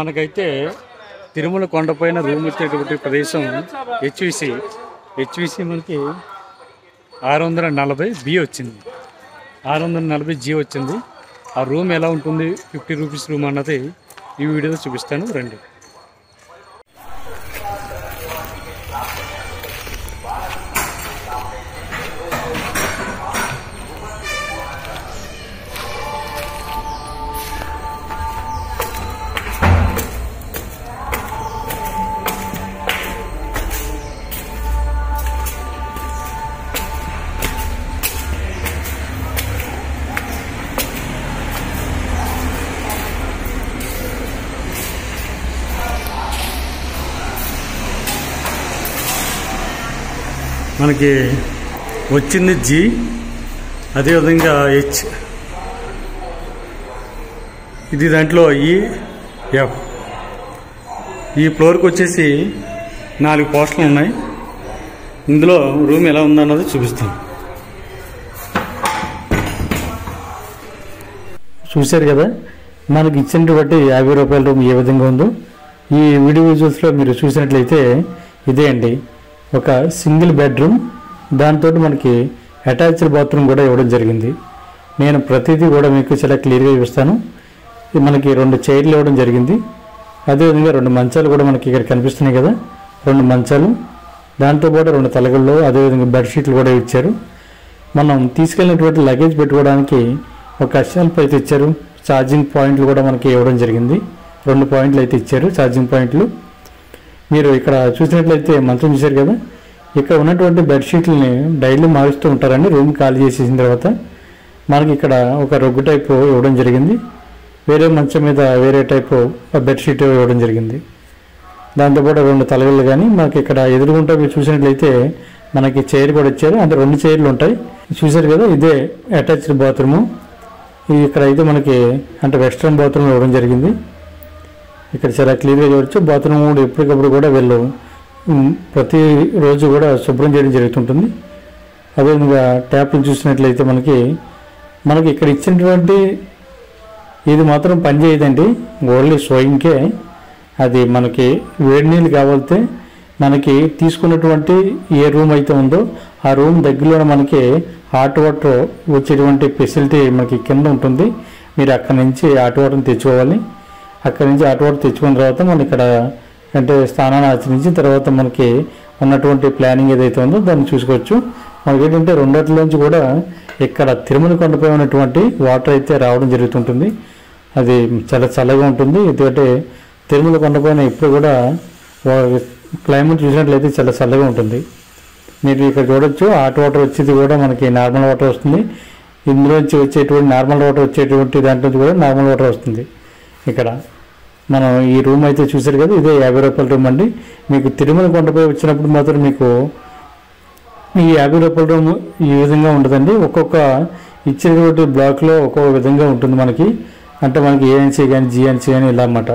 మనకైతే తిరుమల కొండపైన రూమ్ వచ్చేటువంటి ప్రదేశం హెచ్విసి హెచ్విసి మనకి ఆరు వందల నలభై బి వచ్చింది ఆరు వందల నలభై జీ వచ్చింది ఆ రూమ్ ఎలా ఉంటుంది ఫిఫ్టీ రూపీస్ రూమ్ అన్నది ఈ వీడియోలో చూపిస్తాను రండి మనకి వచ్చింది జీ అదేవిధంగా హెచ్ ఇది దాంట్లో ఈ ఎఫ్ ఈ ఫ్లోర్కి వచ్చేసి నాలుగు పోస్టులు ఉన్నాయి ఇందులో రూమ్ ఎలా ఉందన్నది చూపిస్తాను చూశారు కదా మనకి ఇచ్చిన బట్టి యాభై రూపాయల రూమ్ ఏ విధంగా ఉందో ఈ వీడియో విజువల్స్లో మీరు చూసినట్లయితే ఇదే అండి ఒక సింగిల్ బెడ్రూమ్ దాంతో మనకి అటాచ్డ్ బాత్రూమ్ కూడా ఇవ్వడం జరిగింది నేను ప్రతిదీ కూడా మీకు చాలా క్లియర్గా చూపిస్తాను ఇది మనకి రెండు చైర్లు ఇవ్వడం జరిగింది అదేవిధంగా రెండు మంచాలు కూడా మనకి ఇక్కడ కనిపిస్తున్నాయి కదా రెండు మంచాలు దాంతో పాటు రెండు తలగళ్ళు అదేవిధంగా బెడ్షీట్లు కూడా ఇచ్చారు మనం తీసుకెళ్ళినటువంటి లగేజ్ పెట్టుకోవడానికి ఒక షెల్ఫ్ అయితే ఇచ్చారు ఛార్జింగ్ పాయింట్లు కూడా మనకి ఇవ్వడం జరిగింది రెండు పాయింట్లు అయితే ఇచ్చారు ఛార్జింగ్ పాయింట్లు మీరు ఇక్కడ చూసినట్లయితే మంచం చూశారు కదా ఇక్కడ ఉన్నటువంటి బెడ్షీట్లని డైలీ మారుస్తూ ఉంటారండి రూమ్ ఖాళీ చేసేసిన తర్వాత మనకి ఇక్కడ ఒక రొగ్గు టైపు ఇవ్వడం జరిగింది వేరే మంచం మీద వేరే టైపు బెడ్షీట్ ఇవ్వడం జరిగింది దాంతోపాటు రెండు తలగళ్ళు కానీ మనకి ఇక్కడ ఎదురుగుంటా మీరు చూసినట్లయితే మనకి చైర్ కూడా ఇచ్చారు అంటే రెండు చైర్లు ఉంటాయి చూశారు కదా ఇదే అటాచ్డ్ బాత్రూము ఇది ఇక్కడ అయితే మనకి అంటే వెస్ట్రన్ బాత్రూమ్ ఇవ్వడం జరిగింది ఇక్కడ చాలా క్లియర్గా చూడొచ్చు బాత్రూమ్ కూడా ఎప్పటికప్పుడు కూడా వీళ్ళు ఉమ్, ప్రతి రోజు కూడా శుభ్రం చేయడం జరుగుతుంటుంది అదేవిధంగా ట్యాప్లు చూసినట్లయితే మనకి మనకి ఇక్కడ ఇచ్చినటువంటి ఇది మాత్రం పనిచేయదండి ఓన్లీ స్వయంకే అది మనకి వేడి నీళ్ళు కావాలితే మనకి తీసుకున్నటువంటి ఏ రూమ్ అయితే ఉందో ఆ రూమ్ దగ్గరలో మనకి హాట్ వాటర్ వచ్చేటువంటి ఫెసిలిటీ మనకి కింద ఉంటుంది మీరు అక్కడి నుంచి హాట్ వాటర్ని తెచ్చుకోవాలి అక్కడి నుంచి హాట్ వాటర్ తెచ్చుకున్న తర్వాత మనం ఇక్కడ అంటే స్థానాన్ని ఆచరించి తర్వాత మనకి ఉన్నటువంటి ప్లానింగ్ ఏదైతే ఉందో దాన్ని చూసుకోవచ్చు మనకి ఏంటంటే రెండట్లోంచి కూడా ఇక్కడ తిరుమల కొండపై ఉన్నటువంటి వాటర్ అయితే రావడం జరుగుతుంటుంది అది చాలా చల్లగా ఉంటుంది ఎందుకంటే తిరుమల కొండపైన ఇప్పుడు కూడా వా- క్లైమేట్ చూసినట్లయితే చాలా చల్లగా ఉంటుంది మీరు ఇక్కడ చూడొచ్చు హాట్ వాటర్ వచ్చేది కూడా మనకి నార్మల్ వాటర్ వస్తుంది ఇందులోంచి వచ్చేటువంటి నార్మల్ వాటర్ వచ్చేటువంటి దాంట్లో నుంచి కూడా నార్మల్ వాటర్ వస్తుంది ఇక్కడ మనం ఈ రూమ్ అయితే చూసారు కదా ఇదే యాభై రూపాయల రూమ్ అండి మీకు తిరుమల కొండపై వచ్చినప్పుడు మాత్రం మీకు ఈ యాభై రూపాయల రూమ్ ఈ విధంగా ఉంటుందండి ఒక్కొక్క ఇచ్చినటువంటి బ్లాక్లో ఒక్కొక్క విధంగా ఉంటుంది మనకి అంటే మనకి ఏఎన్సీ కానీ జిఎన్సీ కానీ ఇలా అన్నమాట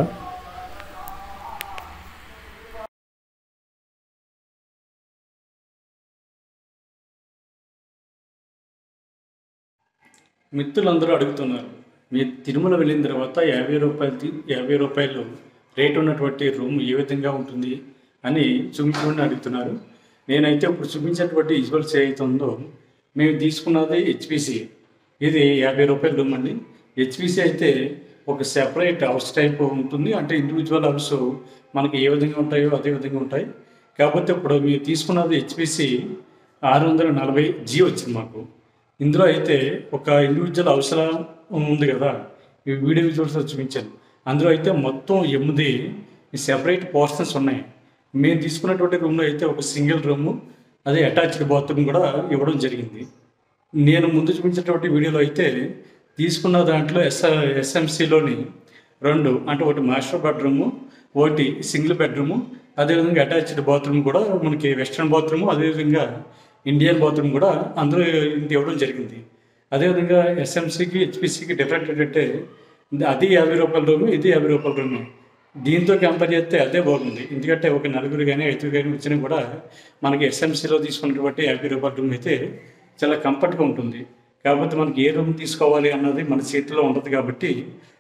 మిత్రులందరూ అడుగుతున్నారు మీరు తిరుమల వెళ్ళిన తర్వాత యాభై రూపాయలు తి- యాభై రూపాయలు రేట్ ఉన్నటువంటి రూమ్ ఏ విధంగా ఉంటుంది అని చూపించమని అడుగుతున్నారు నేనైతే ఇప్పుడు చూపించేటువంటి విజువల్స్ ఏదైతే ఉందో మేము తీసుకున్నది హెచ్పిసి ఇది యాభై రూపాయల రూమ్ అండి హెచ్పిసి అయితే ఒక సెపరేట్ హౌస్ టైప్ ఉంటుంది అంటే ఇండివిజువల్ హౌస్ మనకి ఏ విధంగా ఉంటాయో అదే విధంగా ఉంటాయి కాకపోతే ఇప్పుడు మీరు తీసుకున్నది హెచ్పిసి ఆరు వందల నలభై జీ వచ్చింది మాకు ఇందులో అయితే ఒక ఇండివిజువల్ అవసరం ఉంది కదా ఈ వీడియో విజువల్స్ చూపించాను అందులో అయితే మొత్తం ఎనిమిది సెపరేట్ పోర్షన్స్ ఉన్నాయి మేము తీసుకున్నటువంటి రూమ్లో అయితే ఒక సింగిల్ రూము అదే అటాచ్డ్ బాత్రూమ్ కూడా ఇవ్వడం జరిగింది నేను ముందు చూపించినటువంటి వీడియోలో అయితే తీసుకున్న దాంట్లో ఎస్ ఎస్ఎంసీలోని రెండు అంటే ఒకటి మాస్టర్ బెడ్రూము ఒకటి సింగిల్ బెడ్రూము అదేవిధంగా అటాచ్డ్ బాత్రూమ్ కూడా మనకి వెస్ట్రన్ బాత్రూము అదేవిధంగా ఇండియన్ బాత్రూమ్ కూడా అందరూ ఇంత ఇవ్వడం జరిగింది అదేవిధంగా ఎస్ఎంసీకి హెచ్పిసికి డిఫరెంట్ ఏంటంటే అది యాభై రూపాయల రూము ఇది యాభై రూపాయల రూము దీంతో కంపేర్ చేస్తే అదే బాగుంది ఎందుకంటే ఒక నలుగురు కానీ ఐదుగురు కానీ వచ్చినా కూడా మనకి ఎస్ఎంసీలో తీసుకున్నటువంటి యాభై రూపాయల రూమ్ అయితే చాలా కంఫర్ట్గా ఉంటుంది కాకపోతే మనకి ఏ రూమ్ తీసుకోవాలి అన్నది మన చేతిలో ఉండదు కాబట్టి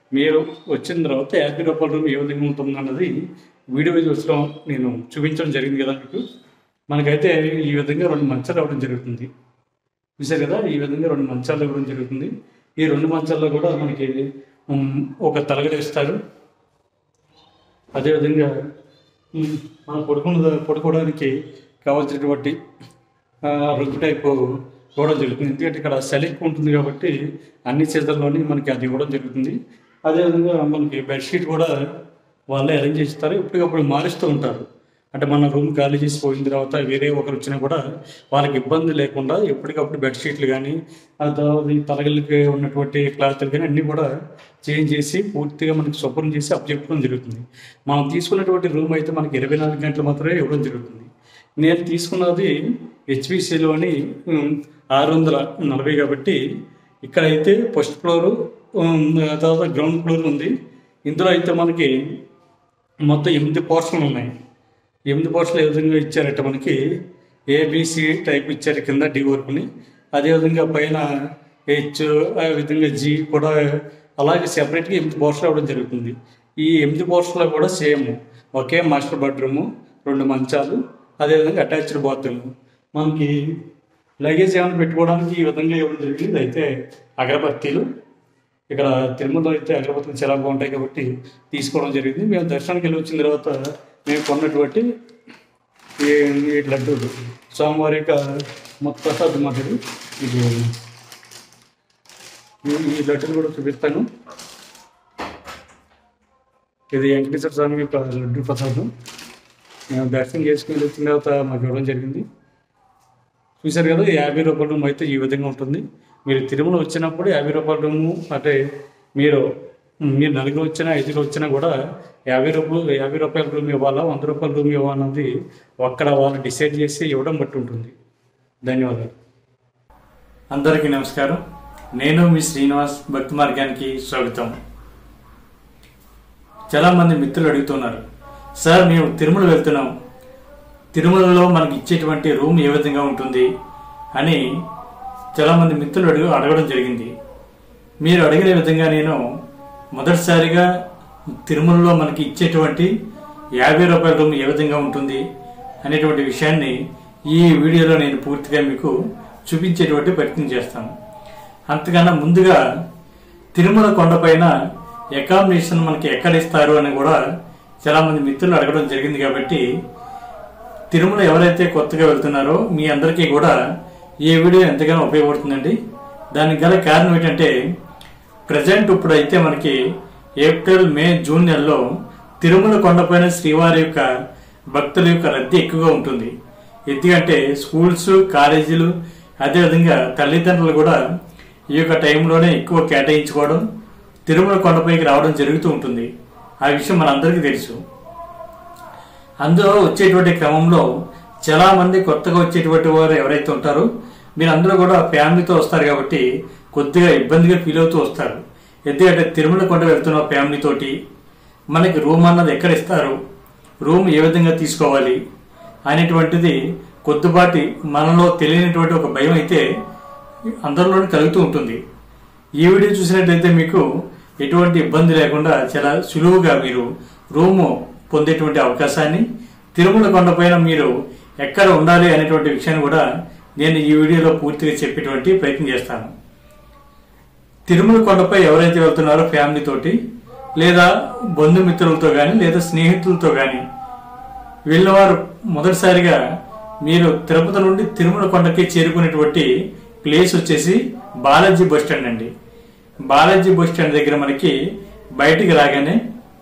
మీరు వచ్చిన తర్వాత యాభై రూపాయల రూమ్ ఏ విధంగా ఉంటుంది అన్నది వీడియో చూసడం నేను చూపించడం జరిగింది కదా మీకు మనకైతే ఈ విధంగా రెండు మంచాలు ఇవ్వడం జరుగుతుంది చూసారు కదా ఈ విధంగా రెండు మంచాలు ఇవ్వడం జరుగుతుంది ఈ రెండు మంచాల్లో కూడా మనకి ఉమ్, ఒక తలగడ ఇస్తారు అదేవిధంగా ఉమ్, మనం పడుకున్న పడుకోవడానికి కావాల్సినటువంటి ఆ, రగ్గు టైపు ఇవ్వడం జరుగుతుంది ఎందుకంటే ఇక్కడ చలి ఎక్కువ ఉంటుంది కాబట్టి అన్ని సీజన్లోని మనకి అది ఇవ్వడం జరుగుతుంది అదేవిధంగా మనకి బెడ్షీట్ కూడా వాళ్ళే అరేంజ్ చేస్తారు ఎప్పటికప్పుడు మారుస్తూ ఉంటారు అంటే మన రూమ్ ఖాళీ చేసి పోయిన తర్వాత వేరే ఒకరు వచ్చినా కూడా వాళ్ళకి ఇబ్బంది లేకుండా ఎప్పటికప్పుడు బెడ్షీట్లు కానీ ఆ తర్వాత ఈ తలగలకి ఉన్నటువంటి క్లాత్లు కానీ అన్నీ కూడా చేంజ్ చేసి పూర్తిగా మనకి శుభ్రం చేసి అప్పచెప్పడం జరుగుతుంది మనం తీసుకున్నటువంటి రూమ్ అయితే మనకి ఇరవై నాలుగు గంటలు మాత్రమే ఇవ్వడం జరుగుతుంది నేను తీసుకున్నది హెచ్పిసిలోని ఆరు వందల నలభై కాబట్టి ఇక్కడైతే ఫస్ట్ ఫ్లోరు ఉమ్, తర్వాత గ్రౌండ్ ఫ్లోర్ ఉంది ఇందులో అయితే మనకి మొత్తం ఎనిమిది పోర్షన్లు ఉన్నాయి ఎనిమిది పోర్షన్లు ఏ విధంగా ఇచ్చారంటే మనకి ఏబిసి టైప్ ఇచ్చారు కింద డి వరకుని అదేవిధంగా పైన హెచ్ ఆ విధంగా జి కూడా అలాగే సెపరేట్గా ఎనిమిది పోర్షన్లు అవ్వడం జరుగుతుంది ఈ ఎనిమిది పోర్షన్లో కూడా సేమ్ ఒకే మాస్టర్ బెడ్రూము రెండు మంచాలు అదేవిధంగా అటాచ్డ్ బాత్రూమ్ మనకి లగేజ్ ఏమైనా పెట్టుకోవడానికి ఈ విధంగా ఇవ్వడం జరిగింది అయితే అగరబత్తీలు ఇక్కడ తిరుమలలో అయితే అగరబత్తులు చాలా బాగుంటాయి కాబట్టి తీసుకోవడం జరిగింది మేము దర్శనానికి వెళ్ళి వచ్చిన తర్వాత మేము కొన్నటువంటి ఈ ఈ లడ్డూలు స్వామివారి యొక్క మొత్తం ప్రసాదం మాదిరి ఇది ఈ- ఈ లడ్డూలు కూడా చూపిస్తాను ఇది వెంకటేశ్వర స్వామి యొక్క లడ్డు ప్రసాదం మేము దర్శనం చేసుకుని వచ్చిన తర్వాత మాకు ఇవ్వడం జరిగింది చూశారు కదా యాభై రూపాయల రూమ్ అయితే ఈ విధంగా ఉంటుంది మీరు తిరుమల వచ్చినప్పుడు యాభై రూపాయల రూము అంటే మీరు మీరు నలుగురు వచ్చినా ఐదుగురు వచ్చినా కూడా యాభై రూపాయలు యాభై రూపాయల రూమ్ ఇవ్వాలా వంద రూపాయల రూమ్ ఇవ్వాలన్నది అక్కడ వాళ్ళు డిసైడ్ చేసి ఇవ్వడం బట్టి ఉంటుంది ధన్యవాదాలు అందరికీ నమస్కారం నేను మీ శ్రీనివాస్ భక్తి మార్గానికి స్వాగతం చాలా మంది మిత్రులు అడుగుతున్నారు సార్ మేము తిరుమల వెళ్తున్నాం తిరుమలలో మనకి ఇచ్చేటువంటి రూమ్ ఏ విధంగా ఉంటుంది అని చాలామంది మిత్రులు అడుగు అడగడం జరిగింది మీరు అడిగిన విధంగా నేను మొదటిసారిగా తిరుమలలో మనకి ఇచ్చేటువంటి యాభై రూపాయల రూమ్ ఏ విధంగా ఉంటుంది అనేటువంటి విషయాన్ని ఈ వీడియోలో నేను పూర్తిగా మీకు చూపించేటువంటి ప్రయత్నం చేస్తాను అంతకన్నా ముందుగా తిరుమల కొండపైన అకామిడేషన్ మనకి ఎక్కడ ఇస్తారు అని కూడా చాలామంది మిత్రులు అడగడం జరిగింది కాబట్టి తిరుమల ఎవరైతే కొత్తగా వెళ్తున్నారో మీ అందరికీ కూడా ఈ వీడియో ఎంతగానో ఉపయోగపడుతుందండి దానికి గల కారణం ఏంటంటే ప్రజెంట్ ఇప్పుడైతే మనకి ఏప్రిల్ మే జూన్ నెలలో తిరుమల కొండపైన శ్రీవారి యొక్క భక్తుల యొక్క రద్దీ ఎక్కువగా ఉంటుంది ఎందుకంటే స్కూల్స్ కాలేజీలు అదేవిధంగా తల్లిదండ్రులు కూడా ఈ యొక్క టైంలోనే ఎక్కువ కేటాయించుకోవడం తిరుమల కొండపైకి రావడం జరుగుతూ ఉంటుంది ఆ విషయం మనందరికీ తెలుసు అందులో వచ్చేటువంటి క్రమంలో చాలా మంది కొత్తగా వచ్చేటువంటి వారు ఎవరైతే ఉంటారో మీరు అందరూ కూడా ఫ్యామిలీతో వస్తారు కాబట్టి కొద్దిగా ఇబ్బందిగా ఫీల్ అవుతూ వస్తారు ఎందుకంటే తిరుమల కొండ వెళ్తున్న ఫ్యామిలీ తోటి మనకి రూమ్ అన్నది ఎక్కడ ఇస్తారు రూమ్ ఏ విధంగా తీసుకోవాలి అనేటువంటిది కొద్దిపాటి మనలో తెలియనటువంటి ఒక భయం అయితే అందరిలోనే కలుగుతూ ఉంటుంది ఈ వీడియో చూసినట్లయితే మీకు ఎటువంటి ఇబ్బంది లేకుండా చాలా సులువుగా మీరు రూము పొందేటువంటి అవకాశాన్ని తిరుమల కొండపైన మీరు ఎక్కడ ఉండాలి అనేటువంటి విషయాన్ని కూడా నేను ఈ వీడియోలో పూర్తిగా చెప్పేటువంటి ప్రయత్నం చేస్తాను తిరుమల కొండపై ఎవరైతే వెళ్తున్నారో ఫ్యామిలీ తోటి లేదా బంధుమిత్రులతో కానీ లేదా స్నేహితులతో కానీ వీళ్ళవారు మొదటిసారిగా మీరు తిరుపతి నుండి తిరుమల కొండకి చేరుకునేటువంటి ప్లేస్ వచ్చేసి బాలాజీ బస్ స్టాండ్ అండి బాలాజీ బస్ స్టాండ్ దగ్గర మనకి బయటికి రాగానే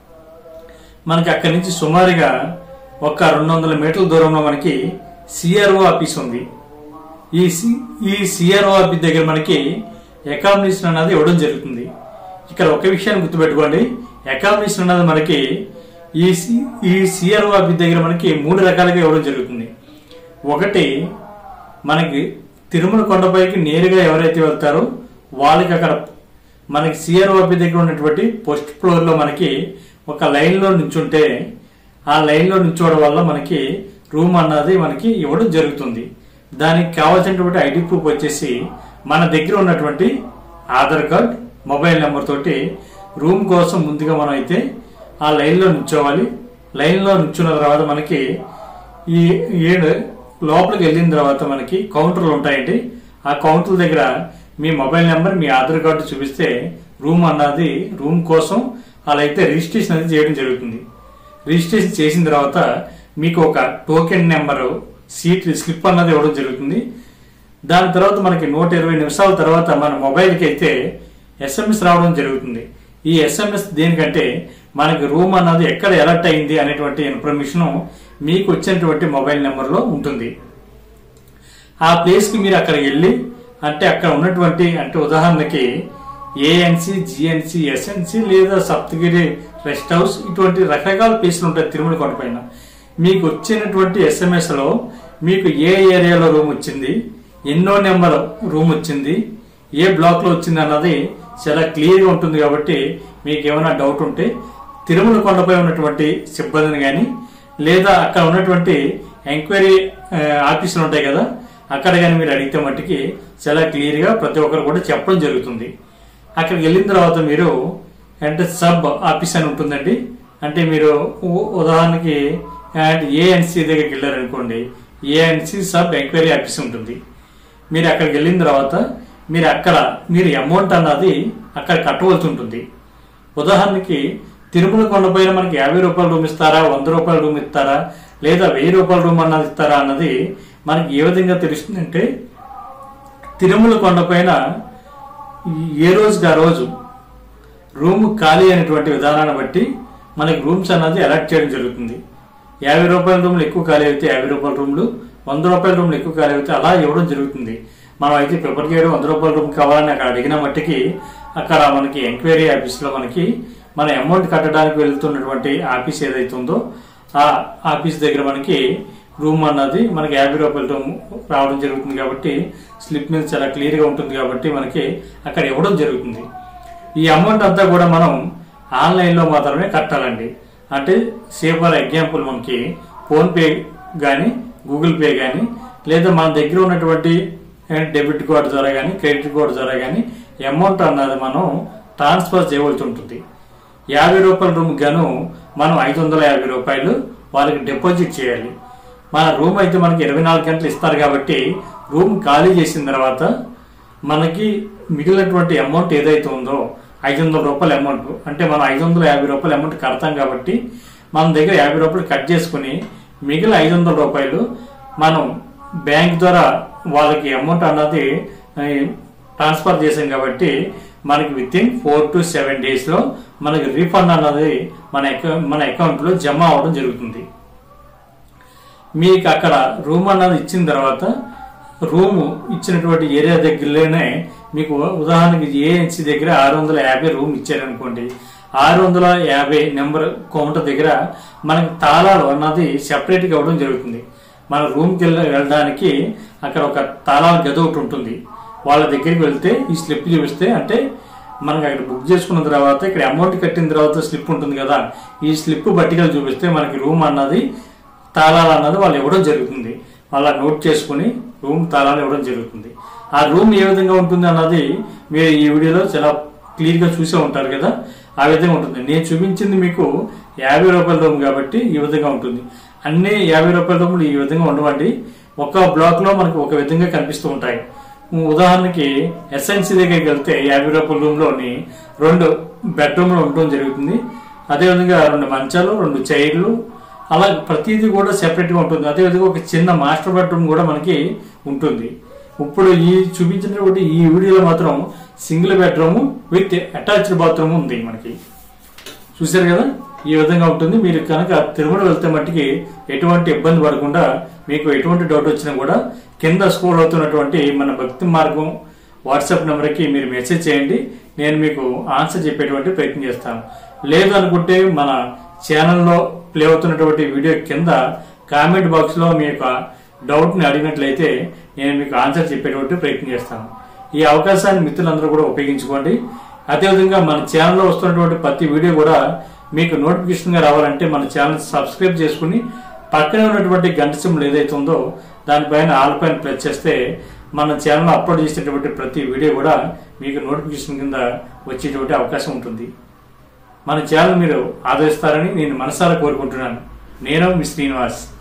మనకి అక్కడి నుంచి సుమారుగా ఒక రెండు వందల మీటర్ల దూరంలో మనకి సిఆర్ఓ ఆఫీస్ ఉంది ఈ సి- ఈ సిఆర్ఓ ఆఫీస్ దగ్గర మనకి అకామిడేషన్ అన్నది ఇవ్వడం జరుగుతుంది ఇక్కడ ఒక విషయాన్ని గుర్తుపెట్టుకోండి అకామిడేషన్ అన్నది మనకి ఈ సి- ఈ సిఆర్ఓ ఆఫీస్ దగ్గర మనకి మూడు రకాలుగా ఇవ్వడం జరుగుతుంది ఒకటి మనకి తిరుమల కొండపైకి నేరుగా ఎవరైతే వెళ్తారో వాళ్ళకి అక్కడ మనకి సిఆర్ఓ ఆఫీస్ దగ్గర ఉన్నటువంటి ఫస్ట్ ఫ్లోర్లో మనకి ఒక లైన్లో నుంచుంటే ఆ లైన్లో నుంచోవడం వల్ల మనకి రూమ్ అన్నది మనకి ఇవ్వడం జరుగుతుంది దానికి కావాల్సినటువంటి ఐడి ప్రూఫ్ వచ్చేసి మన దగ్గర ఉన్నటువంటి ఆధార్ కార్డ్ మొబైల్ నెంబర్ తోటి రూమ్ కోసం ముందుగా మనం అయితే ఆ లైన్లో నుంచోవాలి లైన్లో నుంచున్న తర్వాత మనకి ఈ ఏడు లోపలికి వెళ్ళిన తర్వాత మనకి కౌంటర్లు ఉంటాయండి ఆ కౌంటర్ దగ్గర మీ మొబైల్ నెంబర్ మీ ఆధార్ కార్డు చూపిస్తే రూమ్ అన్నది రూమ్ కోసం అలా అయితే రిజిస్ట్రేషన్ అనేది చేయడం జరుగుతుంది రిజిస్ట్రేషన్ చేసిన తర్వాత మీకు ఒక టోకెన్ నెంబరు సీట్ స్లిప్ అన్నది ఇవ్వడం జరుగుతుంది దాని తర్వాత మనకి నూట ఇరవై నిమిషాల తర్వాత మన మొబైల్కి అయితే ఎస్ఎంఎస్ రావడం జరుగుతుంది ఈ ఎస్ఎంఎస్ దేనికంటే మనకి రూమ్ అన్నది ఎక్కడ ఎలర్ట్ అయింది అనేటువంటి ఇన్ఫర్మేషన్ మీకు వచ్చినటువంటి మొబైల్ నెంబర్లో ఉంటుంది ఆ ప్లేస్కి మీరు అక్కడికి వెళ్ళి అంటే అక్కడ ఉన్నటువంటి అంటే ఉదాహరణకి ఏఎన్సి జిఎన్సి ఎస్ఎన్సి లేదా సప్తగిరి రెస్ట్ హౌస్ ఇటువంటి రకరకాల ప్లేసులు ఉంటాయి తిరుమల కొండపైన మీకు వచ్చినటువంటి ఎస్ఎంఎస్ లో మీకు ఏ ఏరియాలో రూమ్ వచ్చింది ఎన్నో నెంబర్ రూమ్ వచ్చింది ఏ బ్లాక్ లో వచ్చింది అన్నది చాలా క్లియర్ గా ఉంటుంది కాబట్టి మీకు ఏమైనా డౌట్ ఉంటే తిరుమల కొండపై ఉన్నటువంటి సిబ్బందిని కానీ లేదా అక్కడ ఉన్నటువంటి ఎంక్వైరీ ఆ, ఆఫీసులు ఉంటాయి కదా అక్కడ కానీ మీరు అడిగితే మట్టుకి చాలా క్లియర్ గా ప్రతి ఒక్కరు కూడా చెప్పడం జరుగుతుంది అక్కడికి వెళ్ళిన తర్వాత మీరు అంటే సబ్ ఆఫీస్ అని ఉంటుందండి అంటే మీరు ఉ- ఉదాహరణకి ఏఎన్సీ దగ్గరికి వెళ్ళారనుకోండి ఏఎన్సీ సబ్ ఎంక్వైరీ ఆఫీస్ ఉంటుంది మీరు అక్కడికి వెళ్ళిన తర్వాత మీరు అక్కడ మీరు అమౌంట్ అన్నది అక్కడ కట్టవలసి ఉంటుంది ఉదాహరణకి తిరుమల కొండపైన మనకి యాభై రూపాయల రూమ్ ఇస్తారా వంద రూపాయల రూమ్ ఇస్తారా లేదా వెయ్యి రూపాయల రూమ్ అన్నది ఇస్తారా అన్నది మనకి ఏ విధంగా తెలుస్తుందంటే తిరుమల కొండపైన ఏ రోజుకి ఆ రోజు రూమ్ ఖాళీ అయినటువంటి విధానాన్ని బట్టి మనకి రూమ్స్ అన్నది అలాట్ చేయడం జరుగుతుంది యాభై రూపాయల రూమ్లు ఎక్కువ ఖాళీ అయితే యాభై రూపాయల రూమ్లు వంద రూపాయల రూమ్లు ఎక్కువ ఖాళీ అయితే అలా ఇవ్వడం జరుగుతుంది మనం అయితే ప్రిఫర్ చేయడం వంద రూపాయల రూమ్ కావాలని అక్కడ అడిగిన మట్టికి అక్కడ మనకి ఎంక్వైరీ ఆఫీస్లో మనకి మన అమౌంట్ కట్టడానికి వెళ్తున్నటువంటి ఆఫీస్ ఏదైతే ఉందో ఆ ఆఫీస్ దగ్గర మనకి రూమ్ అన్నది మనకి యాభై రూపాయల రూమ్ రావడం జరుగుతుంది కాబట్టి స్లిప్ మీద చాలా క్లియర్గా ఉంటుంది కాబట్టి మనకి అక్కడ ఇవ్వడం జరుగుతుంది ఈ అమౌంట్ అంతా కూడా మనం ఆన్లైన్లో మాత్రమే కట్టాలండి అంటే సే ఫర్ ఎగ్జాంపుల్ మనకి ఫోన్పే కానీ గూగుల్ పే కానీ లేదా మన దగ్గర ఉన్నటువంటి డెబిట్ కార్డు ద్వారా కానీ క్రెడిట్ కార్డు ద్వారా కానీ అమౌంట్ అన్నది మనం ట్రాన్స్ఫర్ చేయవలసి ఉంటుంది యాభై రూపాయల రూమ్ గాను మనం ఐదు వందల యాభై రూపాయలు వాళ్ళకి డిపాజిట్ చేయాలి మన రూమ్ అయితే మనకి ఇరవై నాలుగు గంటలు ఇస్తారు కాబట్టి రూమ్ ఖాళీ చేసిన తర్వాత మనకి మిగిలినటువంటి అమౌంట్ ఏదైతే ఉందో ఐదు వందల రూపాయల అమౌంట్ అంటే మనం ఐదు వందల యాభై రూపాయల అమౌంట్ కడతాం కాబట్టి మన దగ్గర యాభై రూపాయలు కట్ చేసుకుని మిగిలిన ఐదు వందల రూపాయలు మనం బ్యాంక్ ద్వారా వాళ్ళకి అమౌంట్ అన్నది ఆ, ట్రాన్స్ఫర్ చేసాం కాబట్టి మనకి with in four to seven డేస్లో మనకి రీఫండ్ అన్నది మన అకౌ- మన అకౌంట్లో జమ అవడం జరుగుతుంది మీకు అక్కడ రూమ్ అన్నది ఇచ్చిన తర్వాత రూము ఇచ్చినటువంటి ఏరియా దగ్గరలోనే మీకు ఉదాహరణకి ఏఎన్సీ దగ్గర ఆరు వందల యాభై రూమ్ ఇచ్చారనుకోండి ఆరు వందల యాభై నెంబర్ కౌంటర్ దగ్గర మనకి తాళాలు అన్నది సెపరేట్గా ఇవ్వడం జరుగుతుంది మన రూమ్కి వెళ్ళ వెళ్ళడానికి అక్కడ ఒక తాళాల గది ఒకటి ఉంటుంది వాళ్ళ దగ్గరికి వెళ్తే ఈ స్లిప్ చూపిస్తే అంటే మనకి అక్కడ బుక్ చేసుకున్న తర్వాత ఇక్కడ అమౌంట్ కట్టిన తర్వాత స్లిప్ ఉంటుంది కదా ఈ స్లిప్ బట్టికలు చూపిస్తే మనకి రూమ్ అన్నది తాళాలు అన్నది వాళ్ళు ఇవ్వడం జరుగుతుంది వాళ్ళ నోట్ చేసుకుని రూమ్ తాళాలు ఇవ్వడం జరుగుతుంది ఆ రూమ్ ఏ విధంగా ఉంటుంది అన్నది మీరు ఈ వీడియోలో చాలా క్లియర్గా చూసే ఉంటారు కదా ఆ విధంగా ఉంటుంది నేను చూపించింది మీకు యాభై రూపాయల రూమ్ కాబట్టి ఈ విధంగా ఉంటుంది అన్ని యాభై రూపాయల రూములు ఈ విధంగా ఉండవండి ఒక బ్లాక్ లో మనకు ఒక విధంగా కనిపిస్తూ ఉంటాయి ఉదాహరణకి ఎస్ఎన్సీ దగ్గరికి వెళ్తే యాభై రూపాయల రూమ్ లోని రెండు బెడ్రూమ్లు ఉండటం జరుగుతుంది అదేవిధంగా రెండు మంచాలు రెండు చైర్లు అలా ప్రతిదీ కూడా సెపరేట్ గా ఉంటుంది అదేవిధంగా ఒక చిన్న మాస్టర్ బెడ్రూమ్ కూడా మనకి ఉంటుంది ఇప్పుడు ఈ చూపించినటువంటి ఈ వీడియోలో మాత్రం single bedroom with attached bathroom ఉంది మనకి చూశారు కదా ఈ విధంగా ఉంటుంది మీరు కనుక తిరుమల వెళ్తే మట్టికి ఎటువంటి ఇబ్బంది పడకుండా మీకు ఎటువంటి డౌట్ వచ్చినా కూడా కింద స్కూల్ అవుతున్నటువంటి మన భక్తి మార్గం వాట్సాప్ నెంబర్కి మీరు మెసేజ్ చేయండి నేను మీకు ఆన్సర్ చెప్పేటువంటి ప్రయత్నం చేస్తాను లేదు అనుకుంటే మన ఛానల్లో ప్లే అవుతున్నటువంటి వీడియో కింద కామెంట్ బాక్స్లో మీ యొక్క డౌట్ని అడిగినట్లయితే నేను మీకు ఆన్సర్ చెప్పేటువంటి ప్రయత్నం చేస్తాను ఈ అవకాశాన్ని మిత్రులందరూ కూడా ఉపయోగించుకోండి అదేవిధంగా మన ఛానల్లో వస్తున్నటువంటి ప్రతి వీడియో కూడా మీకు నోటిఫికేషన్గా రావాలంటే మన ఛానల్ సబ్స్క్రైబ్ చేసుకుని పక్కనే ఉన్నటువంటి గంట సింబల్ ఏదైతే ఉందో దానిపైన ఆల్ పైన ప్రెస్ చేస్తే మన ఛానల్లో అప్లోడ్ చేసేటువంటి ప్రతి వీడియో కూడా మీకు నోటిఫికేషన్ కింద వచ్చేటువంటి అవకాశం ఉంటుంది మన ఛానల్ మీరు ఆదరిస్తారని నేను మనసారా కోరుకుంటున్నాను నేను మీ శ్రీనివాస్